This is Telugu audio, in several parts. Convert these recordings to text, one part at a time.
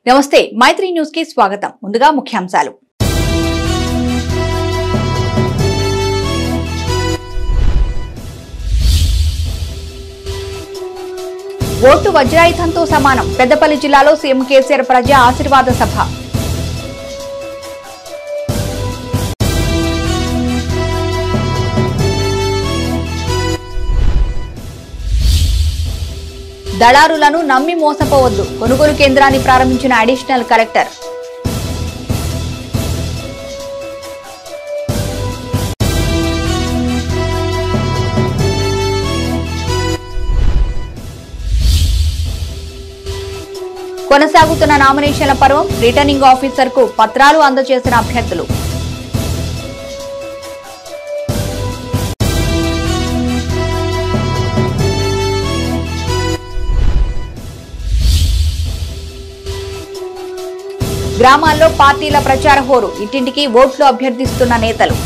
నమస్తే మైత్రి న్యూస్ కి స్వాగతం ముందుగా ముఖ్యాంశాలు ఓటు వజ్రాయుధంతో సమానం పెద్దపల్లి జిల్లాలో సీఎం కేసీఆర్ ప్రజా ఆశీర్వాద సభ దళారులను నమ్మి మోసపోవద్దు కొనుగోలు కేంద్రాన్ని ప్రారంభించిన అడిషనల్ కలెక్టర్ కొనసాగుతున్న నామినేషన్ల పర్వం రిటర్నింగ్ ఆఫీసర్ కు పత్రాలు అందజేసిన అభ్యర్థులు గ్రామాల్లో పార్టీల ప్రచార హోరు ఇంటింటికి ఓట్లు అభ్యర్థిస్తున్న నేతలు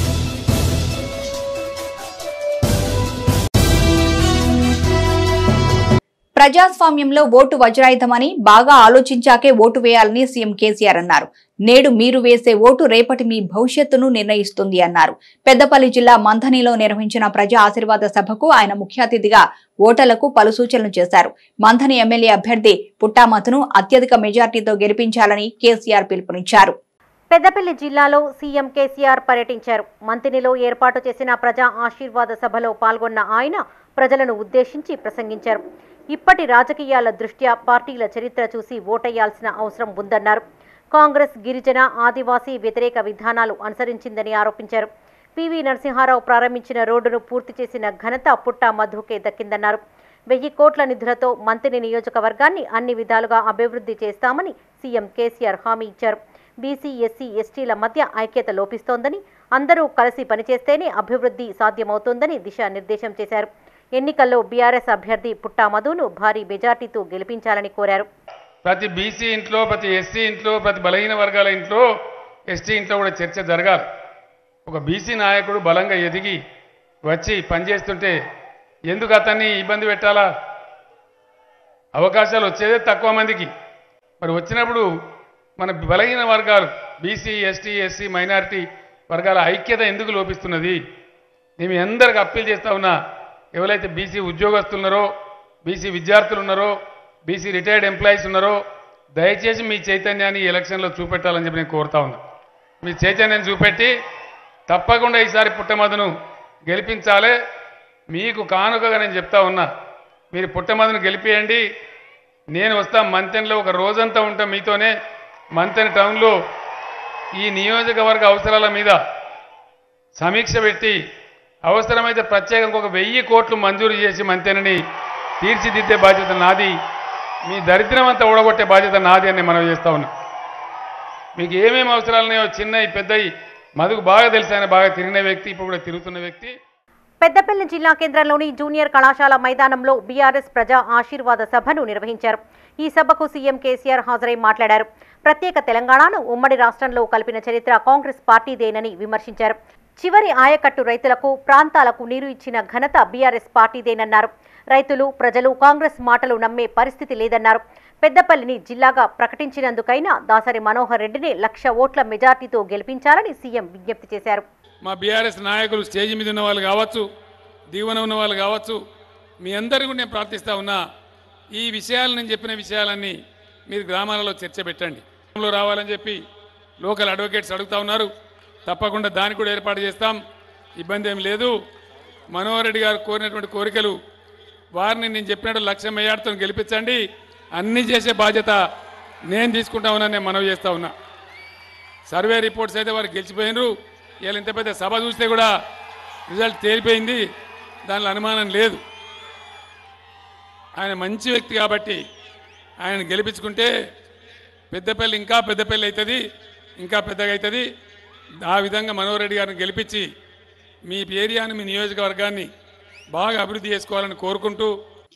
ప్రజాస్వామ్యంలో ఓటు వజ్రాయుధమని బాగా ఆలోచించాకే ఓటు వేయాలని సీఎం కేసీఆర్ అన్నారు నేడు మీరు వేసే ఓటు రేపటి మీ భవిష్యత్తును నిర్ణయిస్తుంది అన్నారు పెద్దపల్లి జిల్లా మంథనిలో నిర్వహించిన ప్రజా ఆశీర్వాద సభకు ఆయన ముఖ్య అతిథిగా ఓటర్లకు పలు సూచనలు చేశారు మంథని ఎమ్మెల్యే అభ్యర్థి పుట్టామతును అత్యధిక మెజార్టీతో గెలిపించాలని కేసీఆర్ పిలుపునిచ్చారు పెద్దపల్లి జిల్లాలో సీఎం కేసీఆర్ పర్యటించారు మంతినిలో ఏర్పాటు చేసిన ప్రజా ఆశీర్వాద సభలో పాల్గొన్న ఆయన ప్రజలను ఉద్దేశించి ప్రసంగించారు ఇప్పటి రాజకీయాల దృష్ట్యా పార్టీల చరిత్ర చూసి ఓటేయాల్సిన అవసరం ఉందన్నారు కాంగ్రెస్ గిరిజన ఆదివాసీ వ్యతిరేక విధానాలు అనుసరించిందని ఆరోపించారు పివి నరసింహారావు ప్రారంభించిన రోడ్డును పూర్తి చేసిన ఘనత పుట్ట మధుకే దక్కిందన్నారు వెయ్యి కోట్ల నిధులతో మంత్రి నియోజకవర్గాన్ని అన్ని విధాలుగా అభివృద్ధి చేస్తామని సీఎం కేసీఆర్ హామీ ఇచ్చారు బీసీ ఎస్సీ ఎస్టీల మధ్య ఐక్యత లోపిస్తోందని అందరూ కలిసి పనిచేస్తేనే అభివృద్ధి సాధ్యమవుతోందని దిశానిర్దేశం చేశారు ఎన్నికల్లో బీఆర్ఎస్ అభ్యర్థి పుట్టా మధును భారీ మెజార్టీతో గెలిపించాలని కోరారు ప్రతి బీసీ ఇంట్లో ప్రతి ఎస్సీ ఇంట్లో ప్రతి బలహీన వర్గాల ఇంట్లో ఎస్టీ ఇంట్లో కూడా చర్చ జరగాలి ఒక బీసీ నాయకుడు బలంగా ఎదిగి వచ్చి పనిచేస్తుంటే ఎందుకు అతన్ని ఇబ్బంది పెట్టాలా అవకాశాలు వచ్చేదే తక్కువ మందికి మరి వచ్చినప్పుడు మన బలహీన వర్గాలు బీసీ ఎస్టీ ఎస్సీ మైనారిటీ వర్గాల ఐక్యత ఎందుకు లోపిస్తున్నది నేను మీ అందరికి అప్పీల్ చేస్తా ఉన్నా ఎవరైతే బీసీ ఉద్యోగస్తులు ఉన్నారో బీసీ విద్యార్థులు ఉన్నారో బీసీ రిటైర్డ్ ఎంప్లాయీస్ ఉన్నారో దయచేసి మీ చైతన్యాన్ని ఈ ఎలక్షన్లో చూపెట్టాలని చెప్పి నేను కోరుతా ఉన్నా మీ చైతన్యం చూపెట్టి తప్పకుండా ఈసారి పుట్టమదును గెలిపించాలి మీకు కానుకగా నేను చెప్తా ఉన్నా మీరు పుట్టమదును గెలిపియండి నేను వస్తా మంతెన్లో ఒక రోజంతా ఉంటా మీతోనే మంతెన్ టౌన్లో ఈ నియోజకవర్గ అవసరాల మీద సమీక్ష పెట్టి అవసరమైతే ప్రత్యేకంగా ఒక వెయ్యి కోట్లు మంజూరు చేసి మంతెనని తీర్చిదిద్దే బాధ్యత నాది మీ దరిద్రం అంతా ఊడగొట్టే బాధ్యత నాది అని మనం చేస్తా ఉన్నా మీకు ఏమేమి అవసరాలు ఉన్నాయో చిన్నవి పెద్దవి మధుకు బాగా తెలుసు ఆయన బాగా తిరిగిన వ్యక్తి ఇప్పుడు కూడా తిరుగుతున్న వ్యక్తి పెద్దపల్లి జిల్లా కేంద్రంలోని జూనియర్ కళాశాల మైదానంలో బీఆర్ఎస్ ప్రజా ఆశీర్వాద సభను నిర్వహించారు ఈ సభకు సీఎం కేసీఆర్ హాజరై మాట్లాడారు ప్రత్యేక తెలంగాణను ఉమ్మడి రాష్ట్రంలో కలిపిన చరిత్ర కాంగ్రెస్ పార్టీదేనని విమర్శించారు చివరి ఆయకట్టు రైతులకు ప్రాంతాలకు నీరు ఇచ్చిన ఘనత బీఆర్ఎస్ పార్టీదేనన్నారు రైతులు ప్రజలు కాంగ్రెస్ మాటలు నమ్మే పరిస్థితి లేదన్నారు పెద్దపల్లిని జిల్లాగా ప్రకటించినందుకైనా దాసరి మనోహర్ రెడ్డిని లక్ష ఓట్ల మెజార్టీతో గెలిపించాలని సీఎం విజ్ఞప్తి చేశారు మా బీఆర్ఎస్ నాయకులు స్టేజ్ మీద ఉన్న వాళ్ళు కావచ్చు దిగువన ఉన్న వాళ్ళు కావచ్చు మీ అందరికీ కూడా నేను ప్రార్థిస్తా ఉన్నా ఈ విషయాలు నేను చెప్పిన విషయాలన్నీ మీరు గ్రామాలలో చర్చ పెట్టండి గ్రామంలో రావాలని చెప్పి లోకల్ అడ్వకేట్స్ అడుగుతా ఉన్నారు తప్పకుండా దానికి కూడా ఏర్పాటు చేస్తాం ఇబ్బంది ఏం లేదు మనోహర్ రెడ్డి గారు కోరినటువంటి కోరికలు వారిని నేను చెప్పినట్టు లక్ష్యం మేయాడుతో గెలిపించండి అన్నీ చేసే బాధ్యత నేను తీసుకుంటా ఉన్నా నేను మనవి చేస్తా ఉన్నా సర్వే రిపోర్ట్స్ అయితే వారు గెలిచిపోయినరు వీళ్ళు ఇంత పెద్ద సభ చూస్తే కూడా రిజల్ట్ తేలిపోయింది దానిలో అనుమానం లేదు ఆయన మంచి వ్యక్తి కాబట్టి ఆయన గెలిపించుకుంటే పెద్దపల్లి ఇంకా పెద్దపల్లి అవుతుంది ఇంకా పెద్దగా అవుతుంది ఆ విధంగా మనోహర్ రెడ్డి గారిని గెలిపించి మీ ఏరియాని మీ నియోజకవర్గాన్ని బాగా అభివృద్ధి చేసుకోవాలని కోరుకుంటూ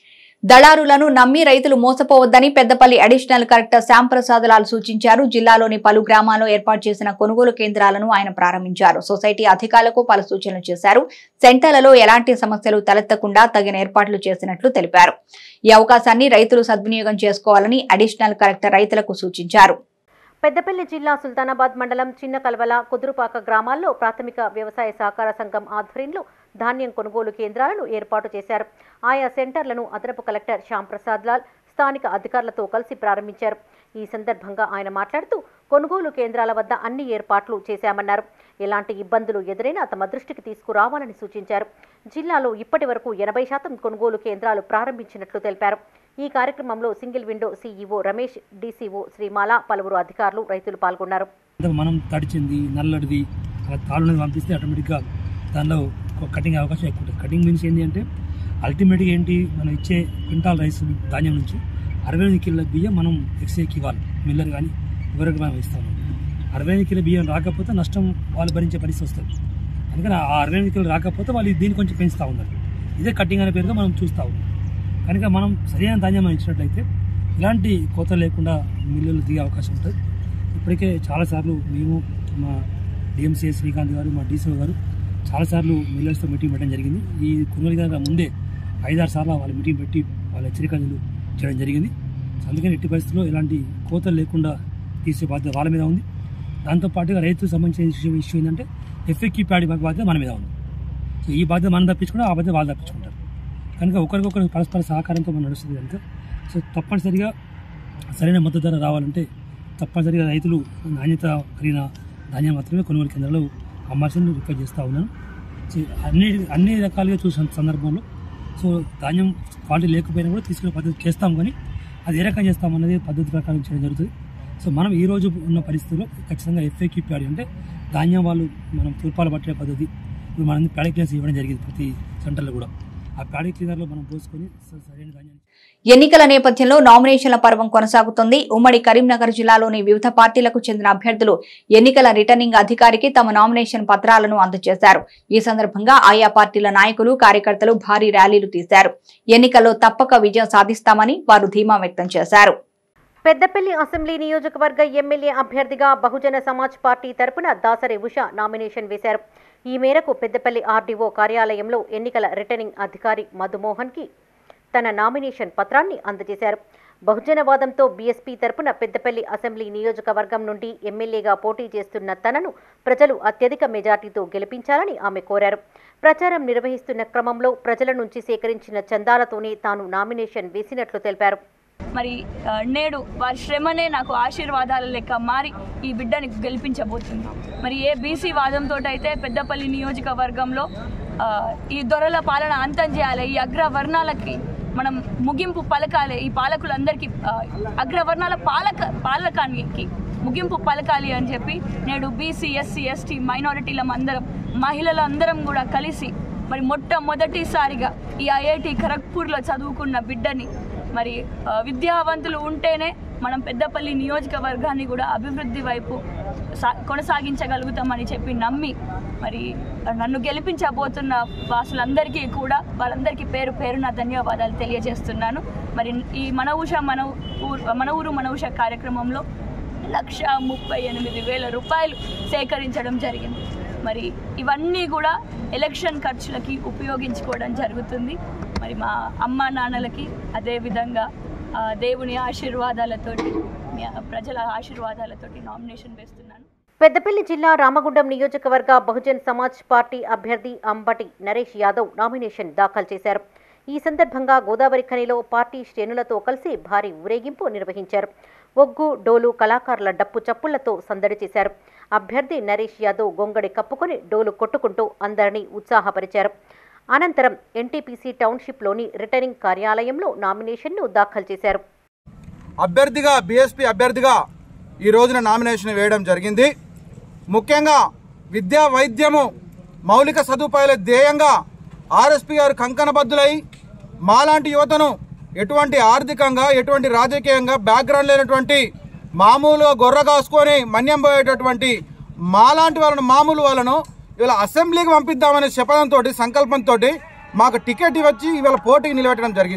దళారులను నమ్మి రైతులు మోసపోవద్దని పెద్దపల్లి అడిషనల్ కలెక్టర్ శ్యాంప్రసాద్ లాల్ సూచించారు జిల్లాలోని పలు గ్రామాల్లో ఏర్పాటు చేసిన కొనుగోలు కేంద్రాలను ఆయన ప్రారంభించారు సొసైటీ అధికారులకు పలు సూచనలు చేశారు సెంటర్లలో ఎలాంటి సమస్యలు తలెత్తకుండా తగిన ఏర్పాట్లు చేసినట్లు తెలిపారు ఈ అవకాశాన్ని రైతులు సద్వినియోగం చేసుకోవాలని అడిషనల్ కలెక్టర్ రైతులకు సూచించారు పెద్దపల్లి జిల్లా సుల్తానాబాద్ మండలం చిన్న కల్వల కుదురుపాక గ్రామాల్లో ప్రాథమిక వ్యవసాయ సహకార సంఘం ఆధ్వర్యంలో ధాన్యం కొనుగోలు కేంద్రాలను ఏర్పాటు చేశారు ఆయా సెంటర్లను అదనపు కలెక్టర్ శ్యాంప్రసాద్ లాల్ స్థానిక అధికారులతో కలిసి ప్రారంభించారు ఈ సందర్భంగా ఆయన మాట్లాడుతూ కొనుగోలు కేంద్రాల వద్ద అన్ని ఏర్పాట్లు చేశామన్నారు ఎలాంటి ఇబ్బందులు ఎదురైనా తమ దృష్టికి తీసుకురావాలని సూచించారు జిల్లాలో ఇప్పటి వరకు ఎనభై శాతం కొనుగోలు కేంద్రాలు ప్రారంభించినట్లు తెలిపారు ఈ కార్యక్రమంలో single window CEO Ramesh DCO Srimala పలువురు అధికారులు రైతులు పాల్గొన్నారు ఇంతకు మనం తడిచింది నల్లడిది అలా తాళ్ళున్నది పంపిస్తే ఆటోమేటిక్గా దానిలో ఒక కటింగ్ అవకాశం ఎక్కువ ఉంటుంది కటింగ్ మీన్స్ ఏంటి అంటే అల్టిమేట్గా ఏంటి మనం ఇచ్చే క్వింటాల్ రైస్ ధాన్యం నుంచి అరవై ఎనిమిది కిలోల బియ్యం మనం ఎక్స్ఏకి ఇవ్వాలి మిల్లర్ కానీ ఎవరికి మనం ఇస్తాము అరవై ఎనిమిది కిలో బియ్యం రాకపోతే నష్టం వాళ్ళు భరించే పరిస్థితి వస్తుంది అందుకని ఆ అరవై ఎనిమిది కిలో రాకపోతే వాళ్ళు దీన్ని కొంచెం పెంచుతూ ఉన్నారు ఇదే కటింగ్ అనే పేరుగా మనం చూస్తూ ఉన్నాం కనుక మనం సరైన ధాన్యం మనం ఇచ్చినట్లయితే ఇలాంటి కోత లేకుండా మిల్లులు దిగే అవకాశం ఉంటుంది ఇప్పటికే చాలాసార్లు మేము మా డిఎంసీ శ్రీకాంత్ గారు మా డీసీఓ గారు చాలాసార్లు మిల్లర్స్తో మీటింగ్ పెట్టడం జరిగింది ఈ కొనుగోలు కనుక ముందే ఐదారు సార్లు వాళ్ళ మీటింగ్ పెట్టి వాళ్ళ హెచ్చరికలు చేయడం జరిగింది సో అందుకని ఎట్టి పరిస్థితుల్లో ఎలాంటి కోతలు లేకుండా తీసే బాధ్యత వాళ్ళ మీద ఉంది దాంతోపాటుగా రైతుకు సంబంధించిన విషయం విషయం ఏంటంటే ఎఫ్ఎక్యూ ప్యాడీ బాధ్యత మన మీద ఉంది సో ఈ బాధ్యత మనం తప్పించుకుంటే ఆ బాధ్యత వాళ్ళు తప్పించుకుంటారు కనుక ఒకరికొకరు పరస్పర సహకారంతో మనం నడుస్తుంది కనుక సో తప్పనిసరిగా సరైన మద్దతు ధర రావాలంటే తప్పనిసరిగా రైతులు నాణ్యత కలిగిన ధాన్యం మాత్రమే కొనుగోలు కేంద్రాలు అమ్మాల్సింది రిక్వెస్ట్ చేస్తూ ఉన్నాను సో అన్ని అన్ని రకాలుగా చూసిన సందర్భంలో సో ధాన్యం క్వాలిటీ లేకపోయినా కూడా తీసుకునే పద్ధతి చేస్తాం కానీ అది ఏ రకంగా చేస్తాం అన్నది పద్ధతి ప్రకారం చేయడం జరుగుతుంది సో మనం ఈ రోజు ఉన్న పరిస్థితుల్లో ఖచ్చితంగా ఎఫ్ఏక్యూ ప్యాడీ అంటే ధాన్యం వాళ్ళు మనం తూర్పాలు పట్టే పద్ధతి ఇప్పుడు మనం ప్యాడీ క్లీనర్స్ ఇవ్వడం జరిగింది ప్రతి సెంటర్లో కూడా ఆ ప్యాడీ క్లీనర్లో మనం పోసుకొని స- సరైన ధాన్యాన్ని ఎన్నికల నేపథ్యంలో నామినేషన్ల పర్వం కొనసాగుతుంది ఉమ్మడి కరీంనగర్ జిల్లాలోని వివిధ పార్టీలకు చెందిన అభ్యర్థులు ఎన్నికల రిటర్నింగ్ అధికారికి తమ నామినేషన్ పత్రాలను అందజేశారు ఈ సందర్భంగా ఆయా పార్టీల నాయకులు కార్యకర్తలు భారీ ర్యాలీలు తీశారు ఎన్నికల్లో తప్పక విజయం సాధిస్తామని వారు ధీమా వ్యక్తం చేశారు పెద్దపల్లి అసెంబ్లీ నియోజకవర్గ ఎమ్మెల్యే అభ్యర్థిగా బహుజన సమాజ్ పార్టీ తరపున దాసరి ఉష నామినేషన్ వేశారు ఈ మేరకు పెద్దపల్లి ఆర్డీఓ కార్యాలయంలో ఎన్నికల రిటర్నింగ్ అధికారి మధుమోహన్కి తన నామినేషన్ పత్రాన్ని అందజేశారు బహుజనవాదంతో బీఎస్పీ తరపున పెద్దపల్లి అసెంబ్లీ నియోజకవర్గం నుండి ఎమ్మెల్యేగా పోటీ చేస్తున్న తనను ప్రజలు అత్యధిక మెజార్టీతో గెలిపించాలని ఆమె కోరారు ప్రచారం నిర్వహిస్తున్న క్రమంలో ప్రజల నుంచి సేకరించిన చందాలతోనే తాను నామినేషన్ వేసినట్లు తెలిపారు మరి ఆ, నేడు వారి శ్రమనే నాకు ఆశీర్వాదాల లెక్క మారి ఈ బిడ్డని గెలిపించబోతుంది మరి ఏ బీసీ వాదంతో అయితే పెద్దపల్లి నియోజకవర్గంలో ఆ, ఈ దొరల పాలన అంతం చేయాలి ఈ అగ్రవర్ణాలకి మనం ముగింపు పలకాలి ఈ పాలకులందరికీ ఆ, అగ్రవర్ణాల పాలక పాలకానికి ముగింపు పలకాలి అని చెప్పి నేడు బీసీ ఎస్సీ ఎస్టీ మైనారిటీలం అందరం మహిళలందరం కూడా కలిసి మరి మొట్టమొదటిసారిగా ఈ ఐఐటి ఖరగ్పూర్లో చదువుకున్న బిడ్డని మరి ఆ, విద్యావంతులు ఉంటేనే మనం పెద్దపల్లి నియోజకవర్గాన్ని కూడా అభివృద్ధి వైపు సా- కొనసాగించగలుగుతామని చెప్పి నమ్మి మరి నన్ను గెలిపించబోతున్న వాసులందరికీ కూడా వాళ్ళందరికీ పేరు పేరున ధన్యవాదాలు తెలియజేస్తున్నాను మరి ఈ మన ఉష మన ఊరు మన ఊరు మన ఉష కార్యక్రమంలో లక్ష ముప్పై ఎనిమిది వేల రూపాయలు సేకరించడం జరిగింది మరి ఇవన్నీ కూడా ఎలక్షన్ ఖర్చులకి ఉపయోగించుకోవడం జరుగుతుంది మరి మా అమ్మ నాన్నలకి అదేవిధంగా ఆ, దేవుని ఆశీర్వాదాలతోటి మీ ప్రజల ఆశీర్వాదాలతోటి నామినేషన్ వేస్తున్నాను పెద్దపల్లి జిల్లా రామగుండం నియోజకవర్గ బహుజన్ సమాజ్ పార్టీ అభ్యర్థి అంబటి నరేష్ యాదవ్ నామినేషన్ దాఖలు చేశారు ఈ సందర్భంగా గోదావరి ఖనిలో పార్టీ శ్రేణులతో కలిసి భారీ ఊరేగింపు నిర్వహించారు ఒగ్గు డోలు కళాకారుల డప్పు చప్పుళ్లతో సందడి చేశారు అభ్యర్థి నరేష్ యాదవ్ గొంగడి కప్పుకొని డోలు కొట్టుకుంటూ అందరినీ ఉత్సాహపరిచారు అనంతరం ఎన్టీపీసీ టౌన్షిప్లోని రిటర్నింగ్ కార్యాలయంలో నామినేషన్ను దాఖలు చేశారు అభ్యర్థిగా బీఎస్పీ అభ్యర్థిగా ఈ రోజున నామినేషన్ వేయడం జరిగింది ముఖ్యంగా విద్యా వైద్యము మౌలిక సదుపాయాల ధ్యేయంగా ఆర్ఎస్పీ గారు కంకణబద్దులై మాలాంటి యువతను ఎటువంటి ఆర్థికంగా ఎటువంటి రాజకీయంగా బ్యాక్గ్రౌండ్ లేనటువంటి మామూలుగా గొర్ర కాసుకొని మన్యం పోయేటటువంటి మాలాంటి వాళ్ళను మామూలు వాళ్ళను ఇవాళ అసెంబ్లీకి పంపిద్దామనే శపథంతో సంకల్పంతో మాకు టికెట్ ఇవ్వచ్చి ఇవాళ పోటీకి నిలబెట్టడం జరిగింది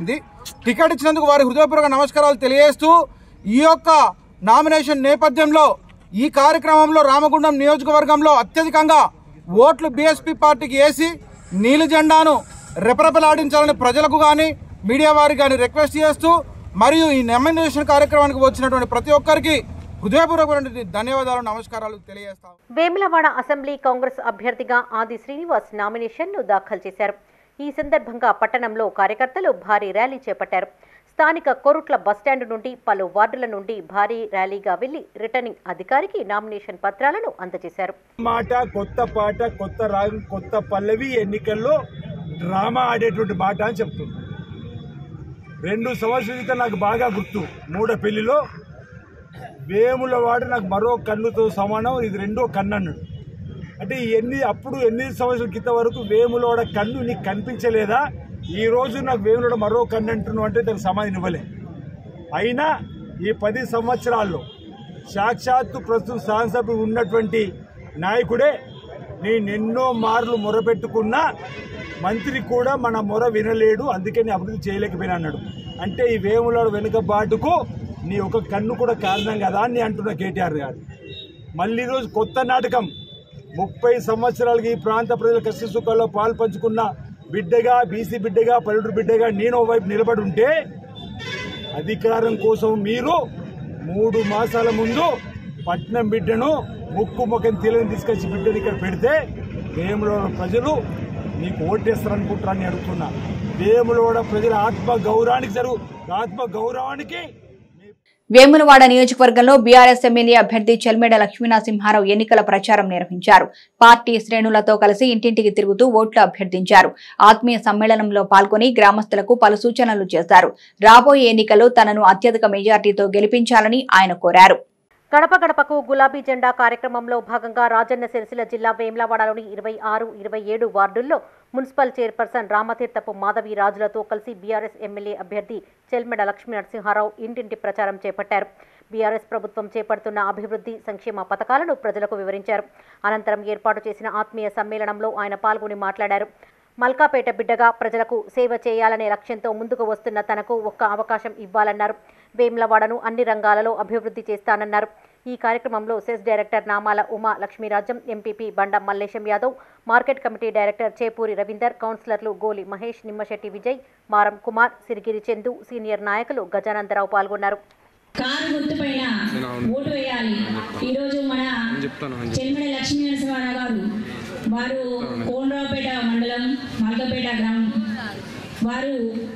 టికెట్ ఇచ్చినందుకు వారి హృదయపూర్వక నమస్కారాలు తెలియజేస్తూ ఈ యొక్క నామినేషన్ నేపథ్యంలో ఈ కార్యక్రమంలో రామగుండం నియోజకవర్గంలో అత్యధికంగా ఓట్లు బీఎస్పీ పార్టీకి వేసి నీలి జెండాను రెపరెపలాడించాలని ప్రజలకు కానీ మీడియా వారికి కానీ రిక్వెస్ట్ చేస్తూ మరియు ఈ నామినేషన్ కార్యక్రమానికి వచ్చినటువంటి ప్రతి ఒక్కరికి హృదయపూర్వకమైనటువంటి ధన్యవాదాలు నమస్కారాలు తెలియజేస్తాం వేములవాడ అసెంబ్లీ కాంగ్రెస్ అభ్యర్థిగా ఆది శ్రీనివాస్ నామినేషన్ను దాఖలు చేశారు ఈ సందర్భంగా పట్టణంలో కార్యకర్తలు భారీ ర్యాలీ చేపట్టారు స్థానిక కొరుట్ల బస్టాండ్ నుండి పలు వార్డుల నుండి భారీ ర్యాలీగా వెళ్లి రిటర్నింగ్ అధికారికి నామినేషన్ పత్రాలను అందజేశారు మాట కొత్త పాట కొత్త రాగం కొత్త పల్లవి ఎన్నికల్లో డ్రామా ఆడేటువంటి మాట అని చెప్తుంది రెండు సంవత్సరాల క్రితం నాకు బాగా గుర్తు మూడ పెళ్లిలో వేములవాడు నాకు మరో కన్నుతో సమానం ఇది రెండో కన్ను అన్నాడు అంటే ఎన్ని అప్పుడు ఎనిమిది సంవత్సరాల క్రితం వరకు వేములవాడ కన్ను నీకు కనిపించలేదా ఈ రోజు నాకు వేములవాడ మరో కన్ను అంటున్నావు అంటే దానికి సమాధానం ఇవ్వలే అయినా ఈ పది సంవత్సరాల్లో సాక్షాత్తు ప్రస్తుతం శాసనసభ్యుడు ఉన్నటువంటి నాయకుడే నేను ఎన్నో మార్లు మొరపెట్టుకున్నా మంత్రి కూడా మన మొర వినలేడు అందుకే నేను అభివృద్ధి చేయలేకపోయినా అన్నాడు అంటే ఈ వేములాడు వెనుకబాటుకు నీ ఒక కన్ను కూడా కారణం కదా అని అంటున్న కేటీఆర్ గారు మళ్ళీ ఈరోజు కొత్త నాటకం ముప్పై సంవత్సరాలకి ఈ ప్రాంత ప్రజల కష్ట సుఖాల్లో పాలు పంచుకున్న బిడ్డగా బీసీ బిడ్డగా పల్లెటూరు బిడ్డగా నేను వైపు నిలబడి ఉంటే అధికారం కోసం మీరు మూడు మాసాల ముందు పట్నం బిడ్డను ముక్కు ముఖం తెలియని తీసుకొచ్చి బిడ్డని ఇక్కడ పెడితే వేములోడ ప్రజలు నీకు ఓటేస్తారనుకుంటారని అడుగుతున్నా వేములోడ ప్రజల ఆత్మ గౌరవానికి జరుగు ఆత్మ గౌరవానికి వేములవాడ నియోజకవర్గంలో బీఆర్ఎస్ ఎమ్మెల్యే అభ్యర్థి చెల్మేడ లక్ష్మీనరసింహారావు ఎన్నికల ప్రచారం నిర్వహించారు పార్టీ శ్రేణులతో కలిసి ఇంటింటికి తిరుగుతూ ఓట్లు అభ్యర్థించారు ఆత్మీయ సమ్మేళనంలో పాల్గొని గ్రామస్తులకు పలు సూచనలు చేశారు రాబోయే ఎన్నికల్లో తనను అత్యధిక మెజార్టీతో గెలిపించాలని ఆయన కోరారు గడప గడపకు గులాబీ జెండా కార్యక్రమంలో భాగంగా రాజన్న సిరిసిల్ల జిల్లా వేములవాడలోని ఇరవై ఆరు ఇరవై ఏడు వార్డుల్లో మున్సిపల్ చైర్పర్సన్ రామతీర్థపు మాధవి రాజులతో కలిసి బీఆర్ఎస్ ఎమ్మెల్యే అభ్యర్థి చెల్మెడ లక్ష్మీ నరసింహారావు ఇంటింటి ప్రచారం చేపట్టారు బీఆర్ఎస్ ప్రభుత్వం చేపడుతున్న అభివృద్ధి సంక్షేమ పథకాలను ప్రజలకు వివరించారు అనంతరం ఏర్పాటు చేసిన ఆత్మీయ సమ్మేళనంలో ఆయన పాల్గొని మాట్లాడారు మల్కాపేట బిడ్డగా ప్రజలకు సేవ చేయాలనే లక్ష్యంతో ముందుకు వస్తున్న తనకు ఒక్క అవకాశం ఇవ్వాలన్నారు వేములవాడను అన్ని రంగాలలో అభివృద్ధి చేస్తానన్నారు ఈ కార్యక్రమంలో cess director Namala Uma Lakshmirajam MPP Banda Mallesham Yadav market committee director Chepuri Ravinder కౌన్సిలర్లు గోలి మహేష్ నిమ్మశెట్టి విజయ్ మారం కుమార్ సిరిగిరి చందు సీనియర్ నాయకులు గజానందరావు పాల్గొన్నారు కారు గుర్తుపైన ఓటు వేయాలి ఈరోజు మన చెల్మడి లక్ష్మీ నరసింహారావు గారు వారు కోనరావుపేట మండలం మల్కపేట గ్రామం వారు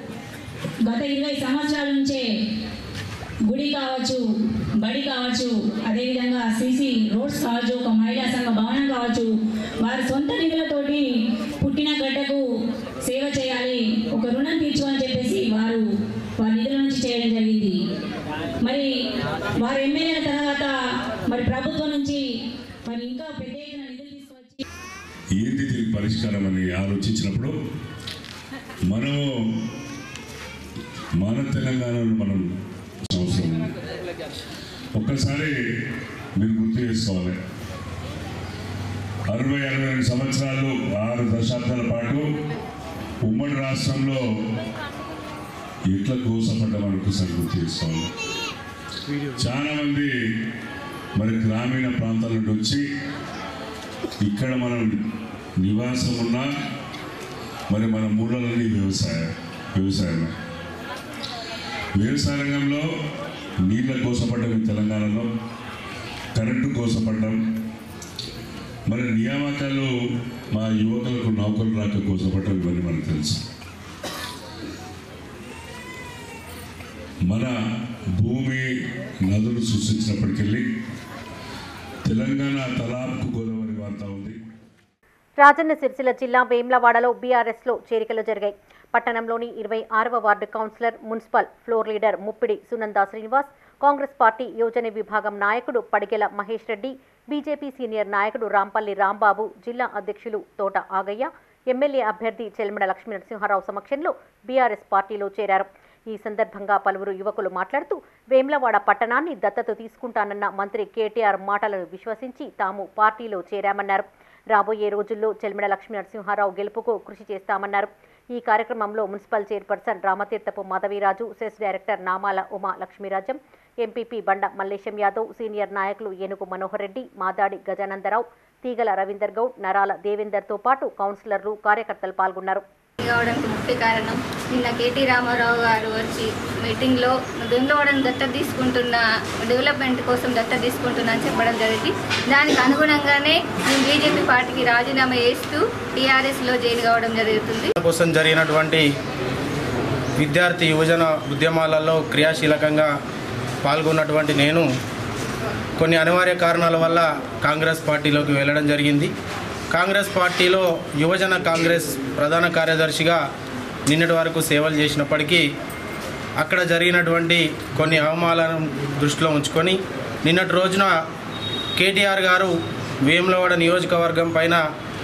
గత ఇరవై సంవత్సరాల నుంచే గుడి కావచ్చు బడి కావచ్చు అదేవిధంగా సీసీ రోడ్స్ కావచ్చు ఒక మహిళా సంఘ భవనం కావచ్చు వారి సొంత నిధులతోటి పుట్టిన గడ్డకు సేవ చేయాలి ఒక రుణం తీర్చుకోని చెప్పేసి వారు వారి నిధుల నుంచి చేయడం జరిగింది మరి వారు ఎమ్మెల్యేల తర్వాత మరి ప్రభుత్వం నుంచి మరి ఇంకా పెద్ద ఎత్తున నిధులు తీసుకొచ్చి ఏంటి దీనికి పరిష్కారం అని ఆలోచించినప్పుడు మనము మన తెలంగాణలో మనం అవసరం ఉంది ఒక్కసారి మీరు గుర్తు చేసుకోవాలి అరవై అరవై రెండు సంవత్సరాలు ఆరు దశాబ్దాల పాటు ఉమ్మడి రాష్ట్రంలో ఎట్లా కోసపడ్డాం ఒకసారి గుర్తు చేసుకోవాలి చాలా మంది మరి గ్రామీణ ప్రాంతాల నుండి వచ్చి ఇక్కడ మనం నివాసం ఉన్నా మరి మన మూలలని వ్యవసాయ వ్యవసాయమే వ్యవసాయ రంగంలో నీళ్ళ కోసపడ్డం ఈ తెలంగాణలో కరెంటు కోసపడ్డం మరి నియామకాలు మా యువకులకు నౌకలు రాక కోసపడ్డం ఇవన్నీ మనకు తెలుసు మన భూమి నదులు సృష్టించినప్పటికెళ్ళి తెలంగాణ తలాప్కు గోదావరి వార్త ఉంది రాజన్న సిరిసిల్ల జిల్లా వేమ్లవాడలో బీఆర్ఎస్లో చేరికలు జరిగాయి పట్టణంలోని ఇరవై ఆరవ ward councillor municipal floor leader Muppidi Sunanda Srinivas Congress party యోజన విభాగం నాయకుడు పడిగెల మహేష్ రెడ్డి బీజేపీ సీనియర్ నాయకుడు రాంపల్లి రాంబాబు జిల్లా అధ్యక్షులు తోట ఆగయ్య ఎమ్మెల్యే అభ్యర్థి చెల్మడ లక్ష్మీ నరసింహారావు సమక్షంలో బీఆర్ఎస్ పార్టీలో చేరారు ఈ సందర్భంగా పలువురు యువకులు మాట్లాడుతూ వేమ్లవాడ పట్టణాన్ని దత్తత తీసుకుంటానన్న మంత్రి కేటీఆర్ మాటలను విశ్వసించి తాము పార్టీలో చేరామన్నారు రాబోయే రోజుల్లో చెల్మిడ లక్ష్మీ నరసింహారావు గెలుపుకు కృషి చేస్తామన్నారు ఈ కార్యక్రమంలో municipal chairperson Ramatheerthapu Madhaviraju CESS director Namala Uma Lakshmirajam MPP Banda Mallesham Yadav senior నాయకులు ఏనుగు మనోహర్ రెడ్డి మాదాడి గజానందరావు తీగల రవీందర్ గౌడ్ నరాల దేవేందర్తో పాటు కౌన్సిలర్లు కార్యకర్తలు పాల్గొన్నారు కావడానికి ముఖ్య కారణం నిన్న కేటీ రామారావు గారు వచ్చి మీటింగ్లో వేములవాడను దత్తత తీసుకుంటున్న డెవలప్మెంట్ కోసం దత్తత తీసుకుంటున్నా అని చెప్పడం జరిగింది దానికి అనుగుణంగానే నేను బీజేపీ పార్టీకి రాజీనామా చేస్తూ టీఆర్ఎస్లో జాయిన్ కావడం జరుగుతుంది కోసం జరిగినటువంటి విద్యార్థి యువజన ఉద్యమాలలో క్రియాశీలకంగా పాల్గొన్నటువంటి నేను కొన్ని అనివార్య కారణాల వల్ల కాంగ్రెస్ పార్టీలోకి వెళ్ళడం జరిగింది కాంగ్రెస్ పార్టీలో యువజన కాంగ్రెస్ ప్రధాన కార్యదర్శిగా నిన్నటి వరకు సేవలు చేసినప్పటికీ అక్కడ జరిగినటువంటి కొన్ని అవమానాలను దృష్టిలో ఉంచుకొని నిన్నటి రోజున కేటీఆర్ గారు వేములవాడ నియోజకవర్గం పైన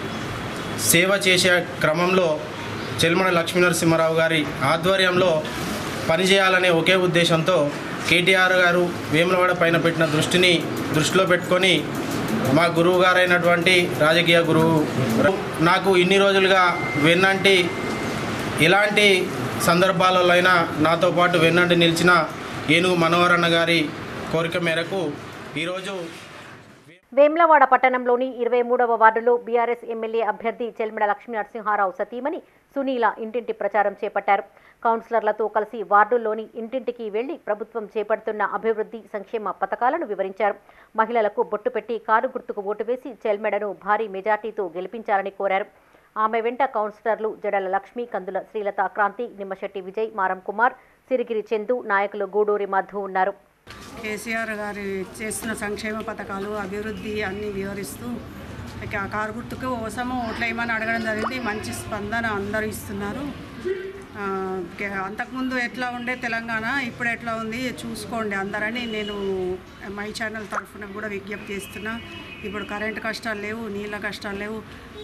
సేవ చేసే క్రమంలో చెల్మడ లక్ష్మీనరసింహారావు గారి ఆధ్వర్యంలో పనిచేయాలనే ఒకే ఉద్దేశంతో కేటీఆర్ గారు వేములవాడ పైన పెట్టిన దృష్టిని దృష్టిలో పెట్టుకొని మా గురువు గారైనటువంటి రాజకీయ గురువు నాకు ఇన్ని రోజులుగా వెన్నంటి ఎలాంటి సందర్భాలలో అయినా నాతో పాటు వెన్నంటి నిలిచిన ఏనుగు మనోహరన్న గారి కోరిక మేరకు ఈరోజు వేమ్లవాడ పట్టణంలోని ఇరవై మూడవ వార్డులో బీఆర్ఎస్ ఎమ్మెల్యే అభ్యర్థి చెల్మిడ లక్ష్మీ నరసింహారావు సతీమణి సునీల ఇంటింటి ప్రచారం చేపట్టారు కౌన్సిలర్లతో కలిసి వార్డుల్లోని ఇంటింటికి వెళ్లి ప్రభుత్వం చేపడుతున్న అభివృద్ధి సంక్షేమ పథకాలను వివరించారు మహిళలకు బొట్టు పెట్టి కారు గుర్తుకు ఓటు వేసి చెల్మెడను భారీ మెజార్టీతో గెలిపించాలని కోరారు ఆమె వెంట కౌన్సిలర్లు జడల లక్ష్మి కందుల శ్రీలత క్రాంతి నిమ్మశెట్టి విజయ్ మారం కుమార్ సిరిగిరి చందు నాయకులు గూడూరి మధు ఉన్నారు కేసీఆర్ గారి చేస్తున్న సంక్షేమ పథకాలు అభివృద్ధి అన్నీ వివరిస్తూ ఇక ఆ కారు గుర్తుకు కోసము ఓట్లేయమని అడగడం జరిగింది మంచి స్పందన అందరూ ఇస్తున్నారు ఆ, కే- అంతకుముందు ఎట్లా ఉండే తెలంగాణ ఇప్పుడు ఎట్లా ఉంది చూసుకోండి అందరని నేను మై ఛానల్ తరఫున కూడా విజ్ఞప్తి చేస్తున్నా ఇప్పుడు కరెంటు కష్టాలు లేవు నీళ్ళ కష్టాలు లేవు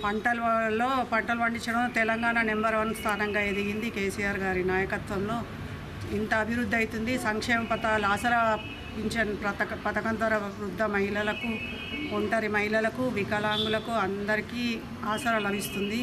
పంటలలో పంటలు పండించడం తెలంగాణ నెంబర్ వన్ స్థానంగా ఎదిగింది కేసీఆర్ గారి నాయకత్వంలో ఇంత అభివృద్ధి అవుతుంది సంక్షేమ పథకాలు ఆసరా పింఛన్ పథక పథకం ద్వారా వృద్ధ మహిళలకు ఒంటరి మహిళలకు వికలాంగులకు అందరికీ ఆసరా లభిస్తుంది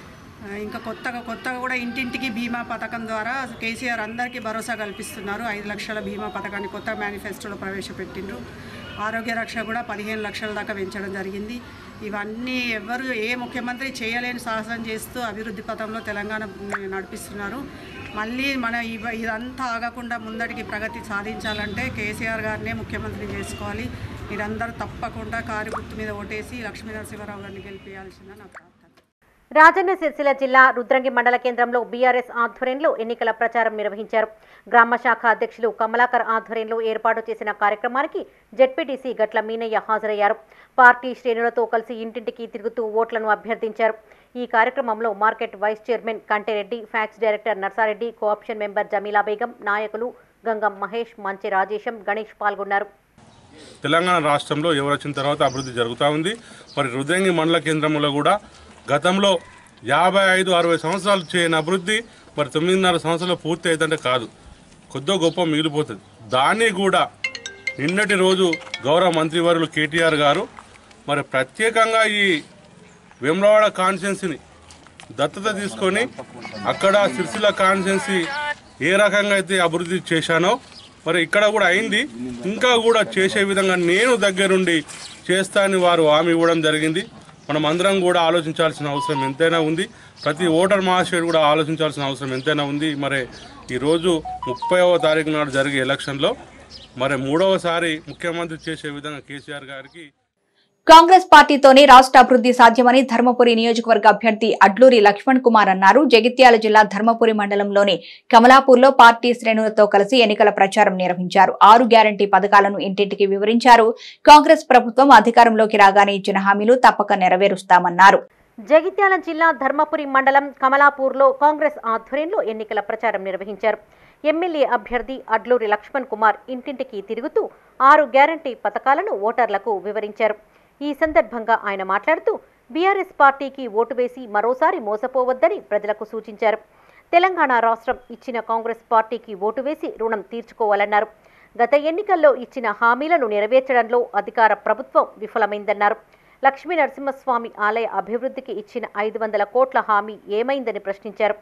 ఆ, ఇంకా కొత్తగా కొత్తగా కూడా ఇంటింటికి బీమా పథకం ద్వారా కేసీఆర్ అందరికీ భరోసా కల్పిస్తున్నారు ఐదు లక్షల బీమా పథకాన్ని కొత్త మేనిఫెస్టోలో ప్రవేశపెట్టిండ్రు ఆరోగ్య రక్ష కూడా పదిహేను లక్షల దాకా పెంచడం జరిగింది ఇవన్నీ ఎవరు ఏ ముఖ్యమంత్రి చేయలేని సాహసం చేస్తూ అభివృద్ధి పథంలో తెలంగాణ నడిపిస్తున్నారు మళ్ళీ మన ఇవ ఇదంతా ఆగకుండా ముందటికి ప్రగతి సాధించాలంటే కేసీఆర్ గారినే ముఖ్యమంత్రి చేసుకోవాలి మీరందరూ తప్పకుండా కారు గుర్తు మీద ఓటేసి లక్ష్మీ నరసింహారావు గారిని గెలిపించాల్సిందని నా ప్రార్థన రాజన్న సిరిసిల్ల జిల్లా రుద్రంగి మండల కేంద్రంలో బీఆర్ఎస్ ఆధ్వర్యంలో ఎన్నికల ప్రచారం నిర్వహించారు గ్రామ శాఖ అధ్యక్షులు కమలాకర్ ఆధ్వర్యంలో ఏర్పాటు చేసిన కార్యక్రమానికి జెడ్పీటీసీ గట్ల మీనయ్య హాజరయ్యారు పార్టీ శ్రేణులతో కలిసి ఇంటింటికి తిరుగుతూ ఓట్లను అభ్యర్థించారు ఈ కార్యక్రమంలో market vice chairman Kantereddy PACS director Narsareddy cooption member Jameela Begum నాయకులు గంగం మహేష్ మంచి రాజేశం గణేష్ పాల్గొన్నారు తెలంగాణ రాష్ట్రంలో ఎవరు వచ్చిన తర్వాత అభివృద్ధి జరుగుతూ ఉంది మరి రుద్రంగి మండల కేంద్రంలో కూడా గతంలో యాభై ఐదు అరవై సంవత్సరాలు చేయని అభివృద్ధి మరి తొమ్మిదిన్నర సంవత్సరాలు పూర్తి అవుతుంటే కాదు కొద్దో గొప్ప మిగిలిపోతుంది దాన్ని కూడా నిన్నటి రోజు గౌరవ మంత్రివర్యులు కేటీఆర్ గారు మరి ప్రత్యేకంగా ఈ వేములవాడ కాన్స్టిట్యున్సీని దత్తత తీసుకొని అక్కడ సిరిసిల్ల కాన్స్టిట్యున్సీ ఏ రకంగా అయితే అభివృద్ధి చేశానో మరి ఇక్కడ కూడా అయింది ఇంకా కూడా చేసే విధంగా నేను దగ్గరుండి చేస్తానని వారు హామీ ఇవ్వడం జరిగింది మనం అందరం కూడా ఆలోచించాల్సిన అవసరం ఎంతైనా ఉంది ప్రతి ఓటర్ మహాశయుడు కూడా ఆలోచించాల్సిన అవసరం ఎంతైనా ఉంది మరి ఈరోజు ముప్పైవ తారీఖు నాడు జరిగే ఎలక్షన్లో మరి మూడవసారి ముఖ్యమంత్రి చేసే విధంగా కేసీఆర్ గారికి కాంగ్రెస్ పార్టీతోనే రాష్ట్ర అభివృద్ధి సాధ్యమని ధర్మపురి నియోజకవర్గ అభ్యర్థి అడ్లూరి లక్ష్మణ్ కుమార్ అన్నారు జగిత్యాల జిల్లా ధర్మపురి మండలంలోని కమలాపూర్లో పార్టీ శ్రేణులతో కలిసి ఎన్నికల ప్రచారం నిర్వహించారు ఆరు గ్యారంటీ పథకాలను ఇంటింటికి వివరించారు కాంగ్రెస్ ప్రభుత్వం అధికారంలోకి రాగానే ఇచ్చిన హామీలు తప్పక నెరవేరుస్తామన్నారు జగిత్యాల జిల్లా ధర్మపురి మండలం కమలాపూర్లో కాంగ్రెస్ ఆధ్వర్యంలో ఎన్నికల ప్రచారం నిర్వహించారు ఎమ్మెల్యే అభ్యర్థి అడ్లూరి లక్ష్మణ్ కుమార్ ఇంటింటికి తిరుగుతూ ఆరు గ్యారంటీ పథకాలను ఓటర్లకు వివరించారు ఈ సందర్భంగా ఆయన మాట్లాడుతూ బీఆర్ఎస్ పార్టీకి ఓటు వేసి మరోసారి మోసపోవద్దని ప్రజలకు సూచించారు తెలంగాణ రాష్ట్రం ఇచ్చిన కాంగ్రెస్ పార్టీకి ఓటు వేసి రుణం తీర్చుకోవాలన్నారు గత ఎన్నికల్లో ఇచ్చిన హామీలను నెరవేర్చడంలో అధికార ప్రభుత్వం విఫలమైందన్నారు లక్ష్మీ నరసింహస్వామి ఆలయ అభివృద్ధికి ఇచ్చిన ఐదు వందల కోట్ల హామీ ఏమైందని ప్రశ్నించారు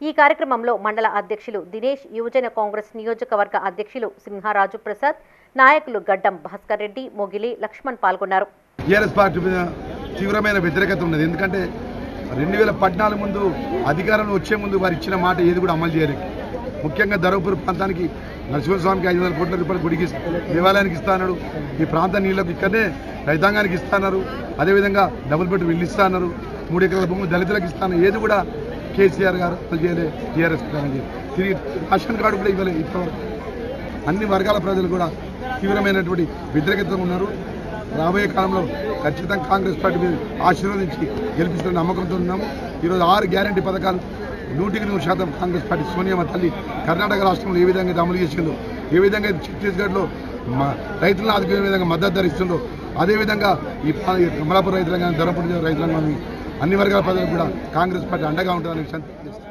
ఈ కార్యక్రమంలో మండల అధ్యక్షులు దినేష్ యువజన కాంగ్రెస్ నియోజకవర్గ అధ్యక్షులు సింహారాజు ప్రసాద్ నాయకులు గడ్డం భాస్కర్ రెడ్డి మొగిలి లక్ష్మణ్ పాల్గొన్నారు టీఆర్ఎస్ పార్టీ మీద తీవ్రమైన వ్యతిరేకత ఉన్నది ఎందుకంటే రెండు వేల పద్నాలుగు ముందు అధికారంలో వచ్చే ముందు వారు ఇచ్చిన మాట ఏది కూడా అమలు చేయలేదు ముఖ్యంగా ధర్మపురి ప్రాంతానికి నరసింహస్వామికి ఐదు వందల కోట్ల రూపాయలు గుడికి ఇస్తా- దేవాలయానికి ఇస్తాన్నారు ఈ ప్రాంత నీళ్ళకు ఇక్కడనే రైతాంగానికి ఇస్తాన్నారు అదేవిధంగా డబుల్ బెడ్ ఇల్లు ఇస్తాన్నారు మూడు ఎకరాల భూమి దళితులకు ఇస్తాను ఏది కూడా కేసీఆర్ గారు అమలు చేయలేదు టీఆర్ఎస్ అమలు చేయలేదు తిరిగి రేషన్ కార్డు కూడా ఇవ్వలేదు ఇప్పటివరకు అన్ని వర్గాల ప్రజలు కూడా తీవ్రమైనటువంటి వ్యతిరేకత ఉన్నారు రాబోయే కాలంలో ఖచ్చితంగా కాంగ్రెస్ పార్టీ మీద ఆశీర్వదించి గెలిపిస్తున్న నమ్మకంతో ఉన్నాము ఈరోజు ఆరు గ్యారంటీ పథకాలు నూటికి నూరు శాతం కాంగ్రెస్ పార్టీ సోనియా తల్లి కర్ణాటక రాష్ట్రంలో ఏ విధంగా అయితే అమలు చేసిందో ఏ విధంగా అయితే ఛత్తీస్గఢ్లో మ- రైతులను ఆదుకునే విధంగా మద్దతు ధర ఇస్తుందో అదేవిధంగా ఈ పా- ఈ కమలాపూర్ రైతులు కానీ ధర్మపురి రైతులు కానీ అన్ని వర్గాల ప్రజలకు కూడా కాంగ్రెస్ పార్టీ అండగా ఉంటుందని విషయాన్ని తెలియజేస్తున్నాను.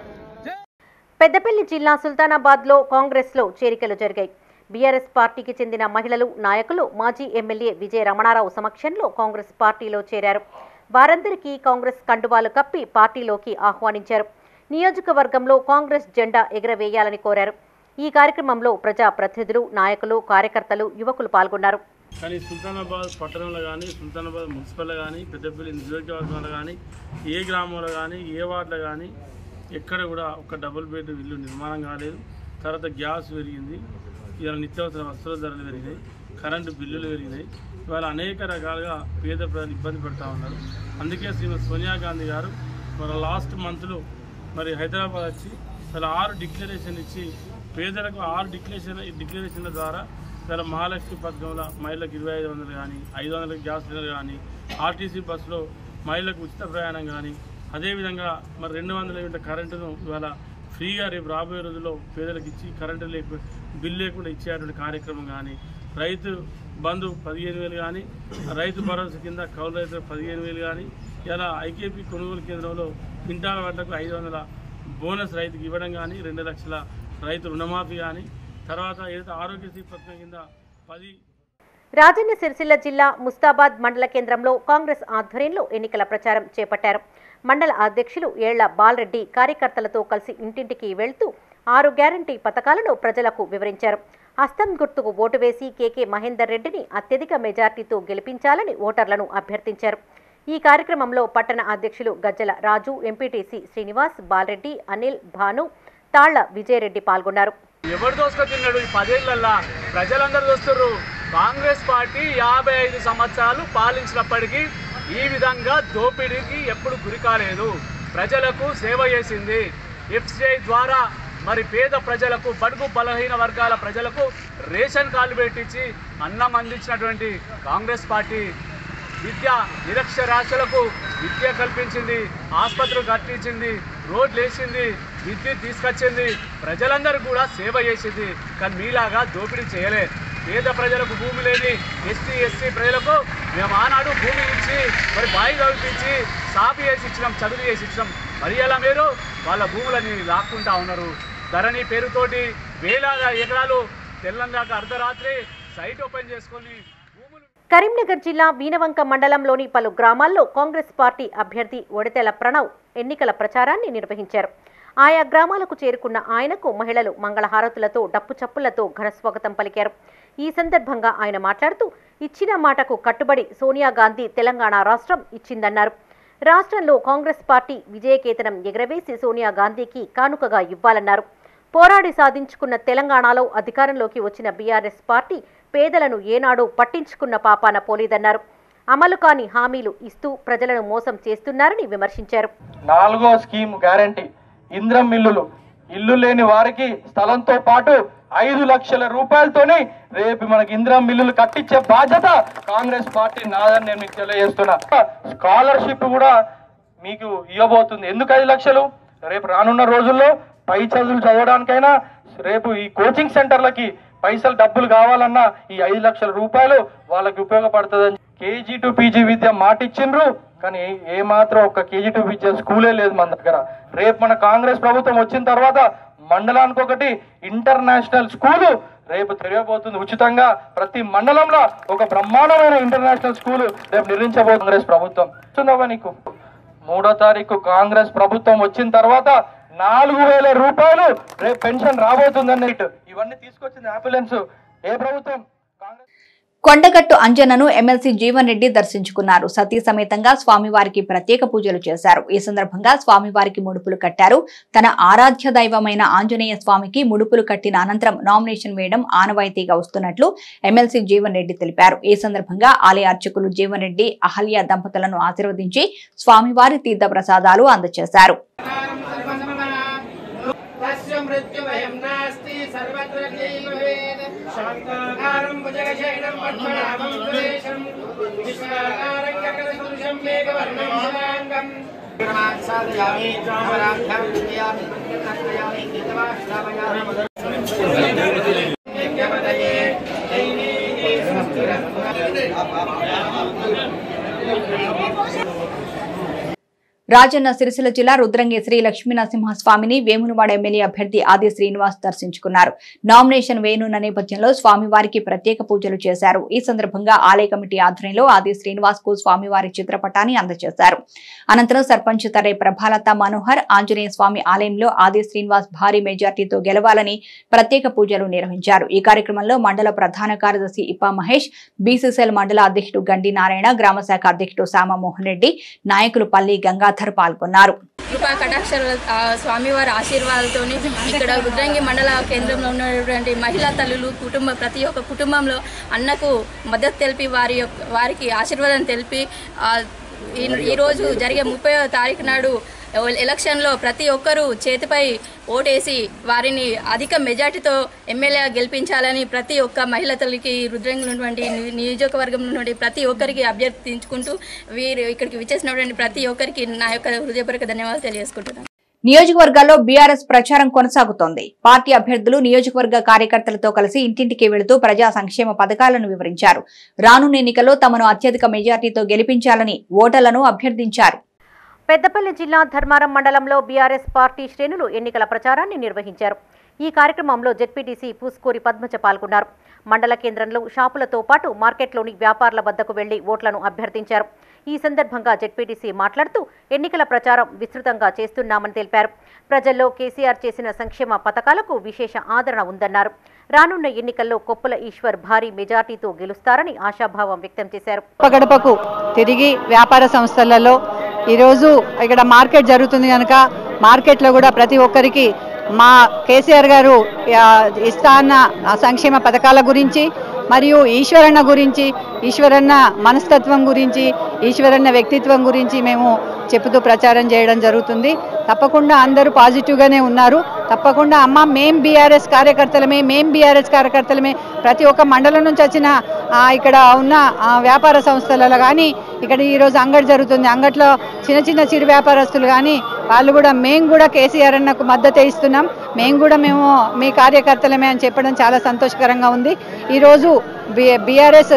పెద్దపల్లి జిల్లా సుల్తానాబాద్లో కాంగ్రెస్లో చేరికలు జరిగాయి బీఆర్ఎస్ పార్టీకి చెందిన మహిళలు నాయకులు మాజీ ఎమ్మెల్యే విజయ రమణారావు సమక్షంలో కాంగ్రెస్ పార్టీలో చేరారు వారందరికీ కాంగ్రెస్ కండువాలు కప్పి పార్టీలోకి ఆహ్వానించారు నియోజకవర్గంలో కాంగ్రెస్ జెండా ఎగురవేయాలని కోరారు ఈ కార్యక్రమంలో ప్రజా ప్రతినిధులు నాయకులు కార్యకర్తలు యువకులు పాల్గొన్నారు కానీ సుల్తానాబాద్ పట్టణంలో కానీ సుల్తానాబాద్ మున్సిపల్లో కానీ పెద్దపల్లి నియోజకవర్గంలో కానీ ఏ గ్రామంలో కానీ ఏ వార్డులో కానీ ఎక్కడ కూడా ఒక డబుల్ బెడ్ ఇల్లు నిర్మాణం కాలేదు తర్వాత గ్యాస్ పెరిగింది ఇవాళ నిత్యావసర వస్తువుల ధరలు పెరిగినాయి కరెంటు బిల్లులు పెరిగినాయి ఇవాళ అనేక రకాలుగా పేద ప్రజలు ఇబ్బంది పడుతూ ఉన్నారు అందుకే శ్రీమతి సోనియా గాంధీ గారు మన లాస్ట్ మంత్లో మరి హైదరాబాద్ వచ్చి అసలు ఆరు డిక్లరేషన్ ఇచ్చి పేదలకు ఆరు డిక్లరేషన్ డిక్లరేషన్ల ద్వారా ఇలా మహాలక్ష్మి పథకంలో మహిళలకు ఇరవై ఐదు వందలు కానీ ఐదు వందలకు గ్యాస్ సిలిండర్ కానీ ఆర్టీసీ బస్సులో మహిళలకు ఉచిత ప్రయాణం కానీ అదేవిధంగా మరి రెండు వందల యూనిట్ల కరెంటును ఇవాళ ఫ్రీగా రేపు రాబోయే రోజుల్లో పేదలకు ఇచ్చి కరెంటు లేక బిల్లు లేకుండా ఇచ్చేటువంటి కార్యక్రమం కానీ రైతు బంధు పదిహేను వేలు కానీ రైతు భరోసా కింద కౌలు రైతులకు పదిహేను వేలు కానీ ఇలా ఐకేపీ కొనుగోలు కేంద్రంలో క్వింటాల వడ్లకు ఐదు వందల బోనస్ రైతుకి ఇవ్వడం కానీ రెండు లక్షల రైతు రుణమాఫీ కానీ తర్వాత ఏదైతే ఆరోగ్యశ్రీ పథకం కింద పది రాజన్న సిరిసిల్ల జిల్లా ముస్తాబాద్ మండల కేంద్రంలో కాంగ్రెస్ ఆధ్వర్యంలో ఎన్నికల ప్రచారం చేపట్టారు మండల అధ్యక్షులు ఏళ్ల బాలరెడ్డి కార్యకర్తలతో కలిసి ఇంటింటికి వెళ్తూ ఆరు గ్యారంటీ పథకాలను ప్రజలకు వివరించారు హస్తం గుర్తుకు ఓటు వేసి కేకే మహేందర్ రెడ్డిని అత్యధిక మెజార్టీతో గెలిపించాలని ఓటర్లను అభ్యర్థించారు ఈ కార్యక్రమంలో పట్టణ అధ్యక్షులు గజ్జల రాజు ఎంపీటీసీ శ్రీనివాస్ బాలరెడ్డి అనిల్ భాను తాళ్ల విజయరెడ్డి పాల్గొన్నారు ఎవరు దోసుకొచ్చిన్నాడు ఈ పదేళ్లల్లా ప్రజలందరూ చూస్తున్నారు కాంగ్రెస్ పార్టీ యాభై ఐదు సంవత్సరాలు పాలించినప్పటికీ ఈ విధంగా దోపిడీకి ఎప్పుడు గురి కాలేదు ప్రజలకు సేవ చేసింది ఎఫ్సిఐ ద్వారా మరి పేద ప్రజలకు బడుగు బలహీన వర్గాల ప్రజలకు రేషన్ కార్డు పెట్టించి అన్నం అందించినటువంటి కాంగ్రెస్ పార్టీ విద్య నిరక్షరాస్యులకు విద్య కల్పించింది ఆసుపత్రులు కట్టించింది రోడ్లు వేసింది విద్యుత్ తీసుకొచ్చింది ప్రజలందరూ కూడా సేవ చేసింది కానీ మీలాగా దోపిడీ చేయలే పేద ప్రజలకు భూమి లేని ఎస్టీ ఎస్సీ ప్రజలకు మేము ఆనాడు భూమి ఇచ్చి మరి బాయి తవ్విపించి సాపి వేసి ఇచ్చినాం చదువు చేసి ఇచ్చినాం మరి అలా మీరు వాళ్ళ భూములని లాక్కుంటా ఉన్నారు ధరణి పేరుతోటి వేలాది ఎకరాలు తెల్లందాక అర్ధరాత్రి సైట్ ఓపెన్ చేసుకొని కరీంనగర్ జిల్లా వీనవంక మండలంలోని పలు గ్రామాల్లో కాంగ్రెస్ పార్టీ అభ్యర్థి ఒడితెల ప్రణవ్ ఎన్నికల ప్రచారాన్ని నిర్వహించారు ఆయా గ్రామాలకు చేరుకున్న ఆయనకు మహిళలు మంగళహారతులతో డప్పు చప్పులతో ఘనస్వాగతం పలికారు ఈ సందర్భంగా ఆయన మాట్లాడుతూ ఇచ్చిన మాటకు కట్టుబడి సోనియా గాంధీ తెలంగాణ రాష్ట్రం ఇచ్చిందన్నారు రాష్ట్రంలో కాంగ్రెస్ పార్టీ విజయకేతనం ఎగరవేసి సోనియా గాంధీకి కానుకగా ఇవ్వాలన్నారు పోరాడి సాధించుకున్న తెలంగాణలో అధికారంలోకి వచ్చిన బీఆర్ఎస్ పార్టీ పేదలను ఏనాడు పట్టించుకున్న పాపాన పోలేదన్నారు అమలు కాని హామీలు ఇస్తూ ప్రజలను మోసం చేస్తున్నారని విమర్శించారు నాలుగో స్కీమ్ గ్యారంటీ ఇంద్రం మిల్లులు ఇల్లు లేని వారికి స్థలంతో పాటు ఐదు లక్షల రూపాయలతోని రేపు మనకి ఇంద్రం మిల్లులు కట్టించే బాధ్యత కాంగ్రెస్ పార్టీ నాదని నేను మీకు తెలియజేస్తున్నా స్కాలర్షిప్ కూడా మీకు ఇవ్వబోతుంది ఎందుకు ఐదు లక్షలు రేపు రానున్న రోజుల్లో పై చదువులు చదవడానికైనా రేపు ఈ కోచింగ్ సెంటర్లకి పైసలు డబ్బులు కావాలన్నా ఈ ఐదు లక్షల రూపాయలు వాళ్ళకి ఉపయోగపడుతుందని కేజీ టు పీజీ విద్య మాటిచ్చిండ్రు కానీ ఏ మాత్రం ఒక కేజీ టు పీజీ స్కూలే లేదు మన దగ్గర రేపు మన కాంగ్రెస్ ప్రభుత్వం వచ్చిన తర్వాత మండలానికి ఒకటి ఇంటర్నేషనల్ స్కూలు రేపు తెలియబోతుంది ఉచితంగా ప్రతి మండలంలో ఒక బ్రహ్మాండమైన ఇంటర్నేషనల్ స్కూల్ రేపు నిర్మించబోతుంది కాంగ్రెస్ ప్రభుత్వం వస్తుందవ్వ నీకు మూడో తారీఖు కాంగ్రెస్ ప్రభుత్వం వచ్చిన తర్వాత నాలుగు వేల రూపాయలు రేపు పెన్షన్ రాబోతుందన్నట్టు ఇవన్నీ తీసుకొచ్చింది అంబులెన్స్ ఏ ప్రభుత్వం కొండగట్టు అంజనను ఎమ్మెల్సీ జీవన్ రెడ్డి దర్శించుకున్నారు సతీ సమేతంగా స్వామివారికి ప్రత్యేక పూజలు చేశారు ఈ సందర్భంగా స్వామివారికి ముడుపులు కట్టారు తన ఆరాధ్య దైవమైన ఆంజనేయ స్వామికి ముడుపులు కట్టిన అనంతరం నామినేషన్ వేయడం ఆనవాయితీగా వస్తున్నట్లు ఎమ్మెల్సీ జీవన్ రెడ్డి తెలిపారు ఈ సందర్భంగా ఆలయ అర్చకులు జీవన్ రెడ్డి అహల్య దంపతులను ఆశీర్వదించి స్వామివారి తీర్థ ప్రసాదాలు అందజేశారు तस्य मृत्युभयं नास्ति सर्वत्र भवेत् शान्ताकारं भुजगशयनं पद्मनाभं सुरेशं विश्वाकारं गगनसदृशं मेघवर्णं शिवाङ्गम् साधयामि चामराभ्यां विद्यामि कर्तयामि कृत्वा श्रावयामि यज्ञपदये दैवीः రాజన్న సిరిసిల్ల జిల్లా రుద్రంగి శ్రీ లక్ష్మీనరసింహస్వామిని వేములవాడ ఎమ్మెల్యే అభ్యర్థి ఆది శ్రీనివాస్ దర్శించుకున్నారు నామినేషన్ వేయనున్న నేపథ్యంలో స్వామివారికి ప్రత్యేక పూజలు చేశారు ఈ సందర్భంగా ఆలయ కమిటీ ఆధ్వర్యంలో ఆది శ్రీనివాస్ కు స్వామివారి చిత్రపటాన్ని అందజేశారు అనంతరం సర్పంచ్ తరే ప్రభాలత మనోహర్ ఆంజనేయ స్వామి ఆలయంలో ఆది శ్రీనివాస్ భారీ మెజార్టీతో గెలవాలని ప్రత్యేక పూజలు నిర్వహించారు ఈ కార్యక్రమంలో మండల ప్రధాన కార్యదర్శి ఇప్పా మహేష్ బీసీసీఎల్ మండల అధ్యక్షుడు గండి నారాయణ గ్రామ శాఖ అధ్యక్షుడు సామమోహన్ రెడ్డి నాయకులు పల్లి గంగాధర్ పాల్గొన్నారు కృపా కటాక్ష ఆ, స్వామివారి ఆశీర్వాదాలతో ఇక్కడ రుద్రంగి మండల కేంద్రంలో ఉన్నటువంటి మహిళా తల్లులు కుటుంబ ప్రతి ఒక్క కుటుంబంలో అన్నకు మద్దతు తెలిపి వారి యొక్క వారికి ఆశీర్వాదం తెలిపి ఆ, ఈ ఈరోజు జరిగే ముప్పై తారీఖు నాడు ఎలక్షన్లో ప్రతి ఒక్కరూ చేతిపై ఓటేసి వారిని అధిక మెజార్టీతో ఎమ్మెల్యే గెలిపించాలని ప్రతి ఒక్క మహిళ తల్లికి రుద్రంగి ఉన్నటువంటి ని- నియోజకవర్గం నుండి ప్రతి ఒక్కరికి అభ్యర్థించుకుంటూ వీరు ఇక్కడికి విచ్చేసినటువంటి ప్రతి ఒక్కరికి నా యొక్క హృదయపూర్వక ధన్యవాదాలు తెలియజేసుకుంటున్నాను నియోజకవర్గాల్లో బీఆర్ఎస్ ప్రచారం కొనసాగుతోంది పార్టీ అభ్యర్థులు నియోజకవర్గ కార్యకర్తలతో కలిసి ఇంటింటికి వెళుతూ ప్రజా సంక్షేమ పథకాలను వివరించారు రానున్న ఎన్నికల్లో తమను అత్యధిక మెజార్టీతో గెలిపించాలని ఓటర్లను అభ్యర్థించారు పెద్దపల్లి జిల్లా ధర్మారం మండలంలో బీఆర్ఎస్ పార్టీ శ్రేణులు ఎన్నికల ప్రచారాన్ని నిర్వహించారు ఈ కార్యక్రమంలో జెడ్పీటీసీ పూస్కూరి పద్మజ పాల్గొన్నారు మండల కేంద్రంలో షాపులతో పాటు మార్కెట్లోని వ్యాపారుల వద్దకు వెళ్లి ఓట్లను అభ్యర్థించారు ఈ సందర్భంగా జెడ్పీటీసీ మాట్లాడుతూ ఎన్నికల ప్రచారం విస్తృతంగా చేస్తున్నామని తెలిపారు ప్రజల్లో కేసీఆర్ చేసిన సంక్షేమ పథకాలకు విశేష ఆదరణ ఉందన్నారు రానున్న ఎన్నికల్లో కొప్పుల ఈశ్వర్ భారీ మెజార్టీతో గెలుస్తారని ఆశాభావం వ్యక్తం చేశారు గడప గడపకు తిరిగి వ్యాపార సంస్థలలో ఈరోజు ఇక్కడ మార్కెట్ జరుగుతుంది కనుక మార్కెట్లో కూడా ప్రతి ఒక్కరికి మా కేసీఆర్ గారు ఆ, ఇస్తా అన్న ఆ సంక్షేమ పథకాల గురించి మరియు ఈశ్వరన్న గురించి ఈశ్వరన్న మనస్తత్వం గురించి ఈశ్వరన్న వ్యక్తిత్వం గురించి మేము చెబుతూ ప్రచారం చేయడం జరుగుతుంది తప్పకుండా అందరూ పాజిటివ్గానే ఉన్నారు తప్పకుండా అమ్మ మేం బీఆర్ఎస్ కార్యకర్తలమే మేం బీఆర్ఎస్ కార్యకర్తలమే ప్రతి ఒక్క మండలం నుంచి వచ్చిన ఆ, ఇక్కడ ఉన్న ఆ, వ్యాపార సంస్థలలో కానీ ఇక్కడ ఈరోజు అంగడి జరుగుతుంది అంగట్లో చిన్న చిన్న చిరు వ్యాపారస్తులు కానీ వాళ్ళు కూడా మేము కూడా కేసీఆర్ అన్నకు మద్దతు ఇస్తున్నాం మేము కూడా మేము మీ కార్యకర్తలమే అని చెప్పడం చాలా సంతోషకరంగా ఉంది ఈరోజు బి బీఆర్ఎస్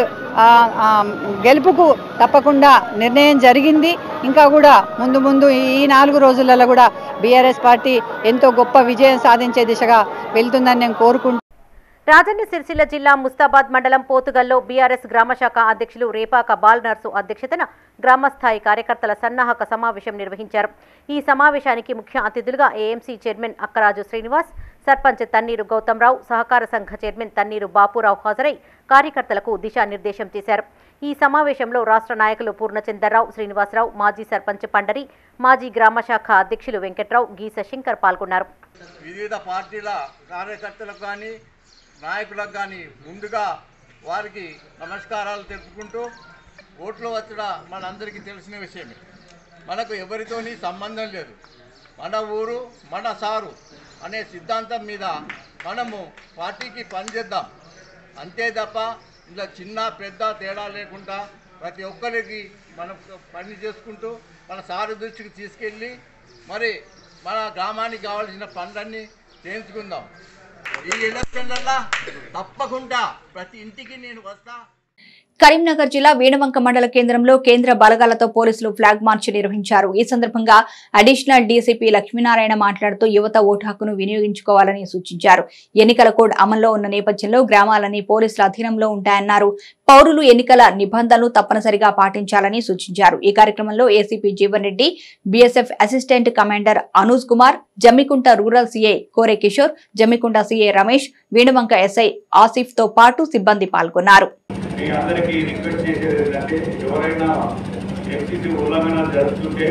గెలుపుకు తప్పకుండా నిర్ణయం జరిగింది ఇంకా కూడా ముందు ముందు ఈ నాలుగు రోజులలో కూడా బీఆర్ఎస్ పార్టీ ఎంతో గొప్ప విజయం సాధించే దిశగా వెళ్తుందని నేను కోరుకుంటున్నాను రాజన్న సిరిసిల్ల జిల్లా ముస్తాబాద్ మండలం పోతుగల్లో బీఆర్ఎస్ గ్రామశాఖ అధ్యక్షులు రేపాక బాల్ నర్సు అధ్యక్షతన గ్రామస్థాయి కార్యకర్తల సన్నాహక సమావేశం నిర్వహించారు ఈ సమావేశానికి ముఖ్య అతిథులుగా ఏఎంసీ చైర్మన్ అక్కరాజు శ్రీనివాస్ సర్పంచ్ తన్నీరు గౌతమ్రావు సహకార సంఘ చైర్మన్ తన్నీరు బాపురావు హాజరై కార్యకర్తలకు దిశానిర్దేశం చేశారు ఈ సమావేశంలో రాష్ట్ర నాయకులు పూర్ణచందర్రావు శ్రీనివాసరావు మాజీ సర్పంచ్ పండరి మాజీ గ్రామశాఖ అధ్యక్షులు వెంకట్రావు గీస శంకర్ పాల్గొన్నారు వివిధ పార్టీల కార్యకర్తలకు కానీ నాయకులకు కానీ ముందుగా వారికి నమస్కారాలు తెలుపుకుంటూ ఓట్లు వచ్చడం మనందరికీ తెలిసిన విషయమే మనకు ఎవరితోని సంబంధం లేదు మన ఊరు మన సారు అనే సిద్ధాంతం మీద మనము పార్టీకి పనిచేద్దాం అంతే తప్ప ఇలా చిన్న పెద్ద తేడా లేకుండా ప్రతి ఒక్కరికి మనం పని చేసుకుంటూ మన సారు దృష్టికి తీసుకెళ్ళి మరి మన గ్రామానికి కావాల్సిన పనులన్నీ చేయించుకుందాం ఈ ఎలక్షన్లల్లో తప్పకుండా ప్రతి ఇంటికి నేను వస్తా కరీంనగర్ జిల్లా వీణవంక మండల కేంద్రంలో కేంద్ర బలగాలతో పోలీసులు ఫ్లాగ్ మార్చ్ నిర్వహించారు ఈ సందర్భంగా అడిషనల్ డీసీపీ లక్ష్మీనారాయణ మాట్లాడుతూ యువత ఓటు హక్కును వినియోగించుకోవాలని సూచించారు ఎన్నికల కోడ్ అమల్లో ఉన్న నేపథ్యంలో గ్రామాలని పోలీసుల అధీనంలో ఉంటాయన్నారు పౌరులు ఎన్నికల నిబంధనలు తప్పనిసరిగా పాటించాలని సూచించారు ఈ కార్యక్రమంలో ACP Jeevan Reddy BSF assistant commander Anuj Kumar Jammikunta rural CI Kore Kishore Jammikunta CI Ramesh Veenavanka SI Asif తో పాటు సిబ్బంది పాల్గొన్నారు మీ అందరికీ రిక్వెస్ట్ చేసేది ఏంటంటే ఎవరైనా ఎఫ్సిసి ఉల్లంఘన జరుగుతుంటే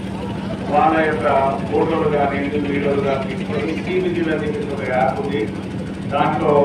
వాళ్ళ యొక్క ఫోటోలు కానీ వీడియోలు కానీ తీసుకొని టీవీజీలో చెప్పేసి ఒక యాప్ ఉంది దాంట్లో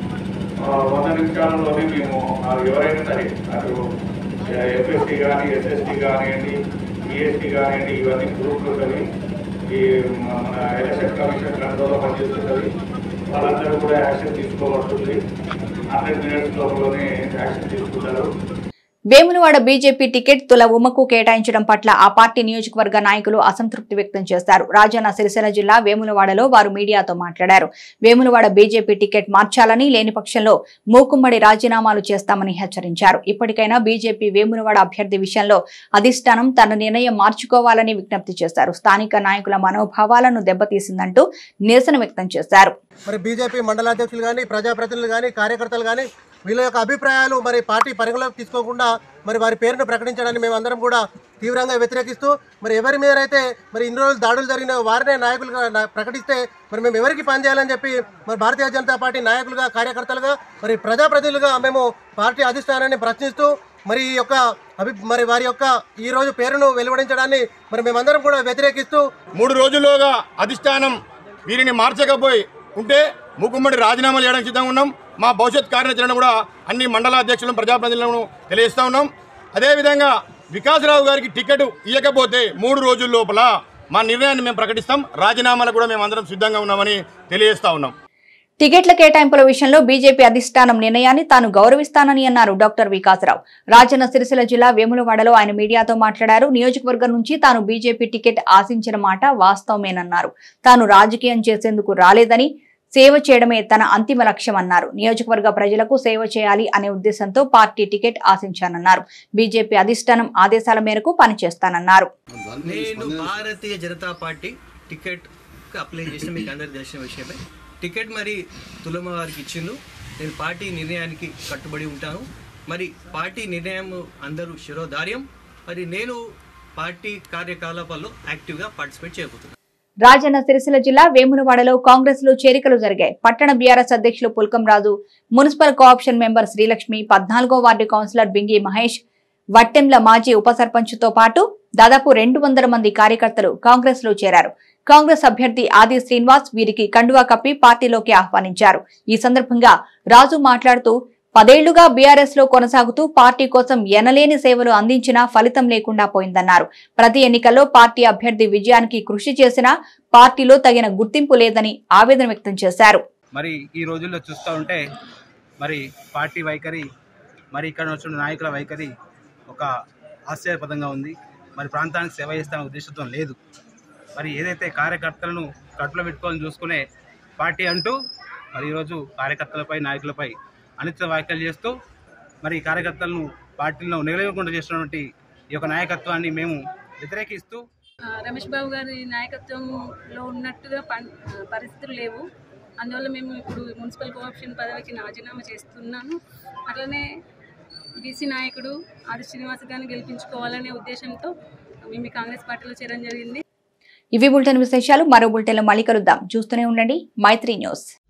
ఆ, వంద నిమిషాలలోనే మేము ఆ, ఎవరైనా సరే అటు ఎఫ్ఎస్టీ కానీ ఎస్ఎస్టీ కానివ్వండి ఈఎస్టీ కానివ్వండి ఇవన్నీ గ్రూప్లు ఉంటుంది ఈ మన ఎలక్షన్ కమిషన్ కంట్రోల్లో పనిచేస్తుంటుంది వాళ్ళందరూ కూడా యాక్షన్ తీసుకోబడుతుంది హండ్రెడ్ మినిట్స్ లోపలనే యాక్షన్ తీసుకుంటారు వేములవాడ బీజేపీ టికెట్ తుల ఉమ్మకు కేటాయించడం పట్ల ఆ పార్టీ నియోజకవర్గ నాయకులు అసంతృప్తి వ్యక్తం చేశారు రాజన్న సిరిసిల్ల జిల్లా వేములవాడలో వారు మీడియాతో మాట్లాడారు వేములవాడ బీజేపీ టికెట్ మార్చాలని లేని పక్షంలో మూకుమ్మడి రాజీనామాలు చేస్తామని హెచ్చరించారు ఇప్పటికైనా బీజేపీ వేములవాడ అభ్యర్థి విషయంలో అధిష్టానం తన నిర్ణయం మార్చుకోవాలని విజ్ఞప్తి చేశారు స్థానిక నాయకుల మనోభావాలను దెబ్బతీసిందంటూ నిరసన వ్యక్తం చేశారు మరి బీజేపీ మండలాధ్యక్షులు కానీ ప్రజాప్రతినిధులు కానీ కార్యకర్తలు కానీ వీళ్ళ యొక్క అభిప్రాయాలు మరి పార్టీ పరిగణలోకి తీసుకోకుండా మరి వారి పేరును ప్రకటించడాన్ని మేమందరం కూడా తీవ్రంగా వ్యతిరేకిస్తూ మరి ఎవరి మీదైతే మరి ఇన్ని రోజులు దాడులు జరిగిన వారినే నాయకులుగా నా- ప్రకటిస్తే మరి మేము ఎవరికి పనిచేయాలని చెప్పి మరి భారతీయ జనతా పార్టీ నాయకులుగా కార్యకర్తలుగా మరి ప్రజాప్రతినిధులుగా మేము పార్టీ అధిష్టానాన్ని ప్రశ్నిస్తూ మరి ఈ యొక్క అభి మరి వారి యొక్క ఈ రోజు పేరును వెలువడించడాన్ని మరి మేమందరం కూడా వ్యతిరేకిస్తూ మూడు రోజుల్లోగా అధిష్టానం వీరిని మార్చకపోయి ఉంటే మూకుమ్మడి రాజీనామా చేయడానికి సిద్ధంగా ఉన్నాం మా భవిష్యత్ కార్యాచరణ కూడా అన్ని మండల అధ్యక్షులను ప్రజాప్రతినిధులను తెలియజేస్తా ఉన్నాం అదేవిధంగా వికాసరావు గారికి టికెట్ ఇవ్వకపోతే మూడు రోజుల లోపల మా నిర్ణయాన్ని మేము ప్రకటిస్తాం రాజీనామాలకు కూడా మేము అందరం సిద్ధంగా ఉన్నామని తెలియజేస్తా ఉన్నాం టికెట్ల కేటాయింపుల విషయంలో బీజేపీ అధిష్టానం నిర్ణయాన్ని తాను గౌరవిస్తానని అన్నారు డాక్టర్ వికాసరావు రాజన్న సిరిసిల్ల జిల్లా వేములవాడలో ఆయన మీడియాతో మాట్లాడారు నియోజకవర్గం నుంచి తాను బీజేపీ టికెట్ ఆశించిన మాట వాస్తవమేనన్నారు తాను రాజకీయం చేసేందుకు రాలేదని సేవ చేయడమే తన అంతిమ లక్ష్యం అన్నారు నియోజకవర్గ ప్రజలకు సేవ చేయాలి అనే ఉద్దేశంతో పార్టీ టికెట్ ఆశించానన్నారు బీజేపీ అధిష్టానం ఆదేశాల మేరకు పనిచేస్తానన్నారు నేను Bharatiya Janata party ticket apply చేసిన మీకు అందరికి తెలిసిన విషయమే టికెట్ మరి తులమ వారికి ఇచ్చిండు నేను పార్టీ నిర్ణయానికి కట్టుబడి ఉంటాను మరి పార్టీ నిర్ణయం అందరూ శిరోధార్యం మరి నేను పార్టీ కార్యకలాపాల్లో యాక్టివ్గా పార్టిసిపేట్ చేయబోతున్నాను రాజన్న సిరిసిల్ల జిల్లా వేములవాడలో కాంగ్రెస్ లో చేరికలు జరిగాయి పట్టణ బీఆర్ఎస్ అధ్యక్షులు Pulkam Raju municipal cooption member Srilakshmi పద్నాలుగో వార్డు కౌన్సిలర్ బింగి మహేష్ వట్టెంల మాజీ ఉప సర్పంచ్ తో పాటు దాదాపు రెండు వందల మంది కార్యకర్తలు కాంగ్రెస్ లో చేరారు కాంగ్రెస్ అభ్యర్థి ఆది శ్రీనివాస్ వీరికి కండువా కప్పి పార్టీలోకి ఆహ్వానించారు ఈ సందర్భంగా రాజు మాట్లాడుతూ పదేళ్లుగా బీఆర్ఎస్ లో కొనసాగుతూ పార్టీ కోసం ఎనలేని సేవలు అందించినా ఫలితం లేకుండా పోయిందన్నారు ప్రతి ఎన్నికల్లో పార్టీ అభ్యర్థి విజయానికి కృషి చేసినా పార్టీలో తగిన గుర్తింపు లేదని ఆవేదన వ్యక్తం చేశారు మరి ఈ రోజుల్లో చూస్తూ ఉంటే మరి పార్టీ వైఖరి మరి ఇక్కడ వచ్చిన నాయకుల వైఖరి ఒక ఆశ్చర్యపదంగా ఉంది మరి ప్రాంతానికి సేవ చేస్తాన ఉద్దేశంతో లేదు మరి ఏదైతే కార్యకర్తలను కట్టులో పెట్టుకొని చూసుకునే పార్టీ అంటూ మరి ఈరోజు కార్యకర్తలపై నాయకులపై అనిత వ్యాఖ్యలు చేస్తూ మరి కార్యకర్తలను పార్టీలో నిలవకుండా చేస్తున్నటువంటి ఈ యొక్క నాయకత్వాన్ని మేము వ్యతిరేకిస్తూ ఆ, రమేష్ బాబు గారి నాయకత్వంలో ఉన్నట్టుగా పన్- పరిస్థితులు లేవు అందువల్ల మేము ఇప్పుడు మున్సిపల్ కోఆప్షన్ పదవికి రాజీనామా చేస్తున్నాను అట్లనే బీసీ నాయకుడు ఆది శ్రీనివాస్ గారిని గెలిపించుకోవాలనే ఉద్దేశంతో మేము ఈ కాంగ్రెస్ పార్టీలో చేరడం జరిగింది ఇవి బులెటిన్ విశేషాలు మరో బులెటిన్లో మళ్ళీ కలుద్దాం చూస్తూనే ఉండండి మైత్రి న్యూస్